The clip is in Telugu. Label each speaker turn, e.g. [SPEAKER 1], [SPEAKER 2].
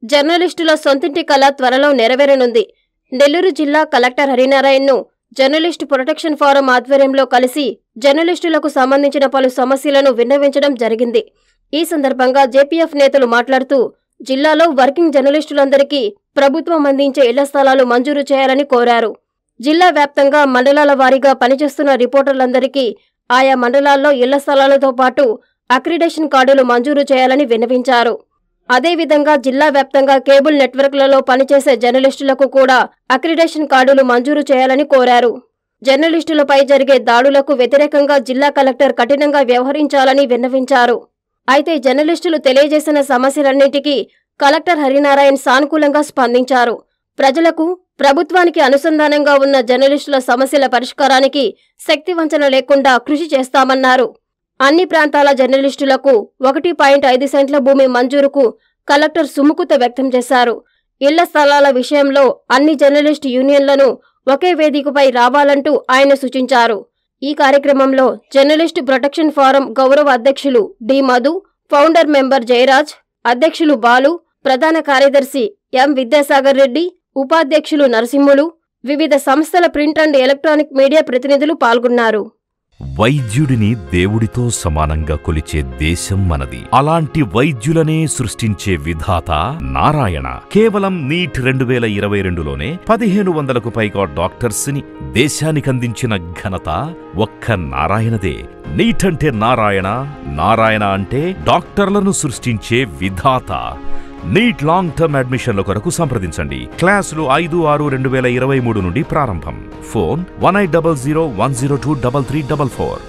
[SPEAKER 1] జర్నలిస్టుల సొంతింటి కళ త్వరలో నెరవేరనుంది నెల్లూరు జిల్లా కలెక్టర్ హరినారాయణను జర్నలిస్టు ప్రొటెక్షన్ ఫోరం ఆధ్వర్యంలో కలిసి జర్నలిస్టులకు సంబంధించిన పలు సమస్యలను విన్నవించడం జరిగింది ఈ సందర్భంగా జేపీఎఫ్ నేతలు మాట్లాడుతూ జిల్లాలో వర్కింగ్ జర్నలిస్టులందరికీ ప్రభుత్వం అందించే ఇళ్ల స్థలాలు మంజూరు చేయాలని కోరారు జిల్లా వ్యాప్తంగా మండలాల వారీగా పనిచేస్తున్న రిపోర్టర్లందరికీ ఆయా మండలాల్లో ఇళ్ల స్థలాలతో పాటు అక్రిడేషన్ కార్డులు మంజూరు చేయాలని విన్నవించారు అదేవిధంగా జిల్లా వ్యాప్తంగా కేబుల్ నెట్వర్క్లలో పనిచేసే జర్నలిస్టులకు కూడా అక్రిడేషన్ కార్డులు మంజూరు చేయాలని కోరారు జర్నలిస్టులపై జరిగే దాడులకు వ్యతిరేకంగా జిల్లా కలెక్టర్ కఠినంగా వ్యవహరించాలని విన్నవించారు అయితే జర్నలిస్టులు తెలియజేసిన సమస్యలన్నింటికీ కలెక్టర్ హరినారాయణ్ సానుకూలంగా స్పందించారు ప్రజలకు ప్రభుత్వానికి అనుసంధానంగా ఉన్న జర్నలిస్టుల సమస్యల పరిష్కారానికి శక్తివంచన లేకుండా కృషి చేస్తామన్నారు అన్ని ప్రాంతాల జర్నలిస్టులకు ఒకటి పాయింట్ ఐదు సెంట్ల భూమి మంజూరుకు కలెక్టర్ సుముఖత వ్యక్తం చేశారు ఇళ్ల స్థలాల విషయంలో అన్ని జర్నలిస్టు యూనియన్లను ఒకే వేదికపై రావాలంటూ ఆయన సూచించారు ఈ కార్యక్రమంలో జర్నలిస్టు ప్రొటెక్షన్ ఫోరం గౌరవ అధ్యక్షులు D Madhu founder member Jayaraj అధ్యక్షులు బాలు ప్రధాన కార్యదర్శి ఎం విద్యాసాగర్ రెడ్డి ఉపాధ్యక్షులు నరసింహులు వివిధ సంస్థల ప్రింట్ అండ్ ఎలక్ట్రానిక్ మీడియా ప్రతినిధులు పాల్గొన్నారు
[SPEAKER 2] వైద్యుడిని దేవుడితో సమానంగా కొలిచే దేశం మనది అలాంటి వైద్యులనే సృష్టించే విధాత నారాయణ కేవలం నీట్ రెండు వేల ఇరవై రెండులోనే పదిహేను వందలకు పైగా డాక్టర్స్ ని దేశానికందించిన ఘనత ఒక్క నారాయణదే నీట్ అంటే నారాయణ నారాయణ అంటే డాక్టర్లను సృష్టించే విధాత నీట్ లాంగ్ టర్మ్ అడ్మిషన్ల కొరకు సంప్రదించండి క్లాసులు ఐదు ఆరు రెండు వేల ఇరవై మూడు నుండి ప్రారంభం phone one eight double zero one zero two double three double four